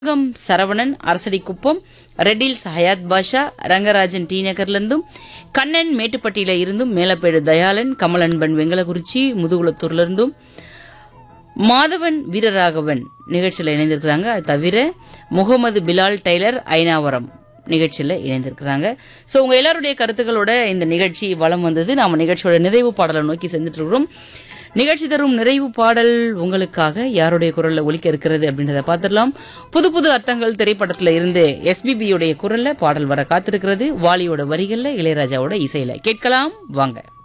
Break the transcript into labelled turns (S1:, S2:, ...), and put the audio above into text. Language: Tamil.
S1: கம் சரவணன் அரசடிக்குப்பம் ரெட்டில்ஸ் ஹயாத் பாஷா ரங்கராஜன் டி நகர்ல இருந்தும் கண்ணன் மேட்டுப்பட்டியில இருந்தும் மேலப்பேடு தயாளன் கமலன்பன் வெங்கலகுறிச்சி முதுகுளத்தூர்ல இருந்தும் மாதவன் வீரராகவன் நிகழ்ச்சியில் இணைந்திருக்கிறாங்க அது தவிர முகமது பிலால் டெய்லர் ஐனாவரம் நிகழ்ச்சியில் இணைந்திருக்கிறாங்க ஸோ உங்க எல்லாருடைய கருத்துக்களோட இந்த நிகழ்ச்சி வலம் வந்தது நாம நிகழ்ச்சியோட நிறைவு பாடலை நோக்கி செஞ்சுட்டு இருக்கிறோம் நிகழ்ச்சி தரும் நிறைவு பாடல் உங்களுக்காக யாருடைய குரல்ல ஒலிக்க இருக்கிறது அப்படின்றத பார்த்துடலாம் புது புது அர்த்தங்கள் திரைப்படத்துல இருந்து எஸ்பிபியுடைய குரல்ல பாடல் வர காத்திருக்கிறது வாலியோட வரிகள்ல இளையராஜாவோட இசையில கேட்கலாம் வாங்க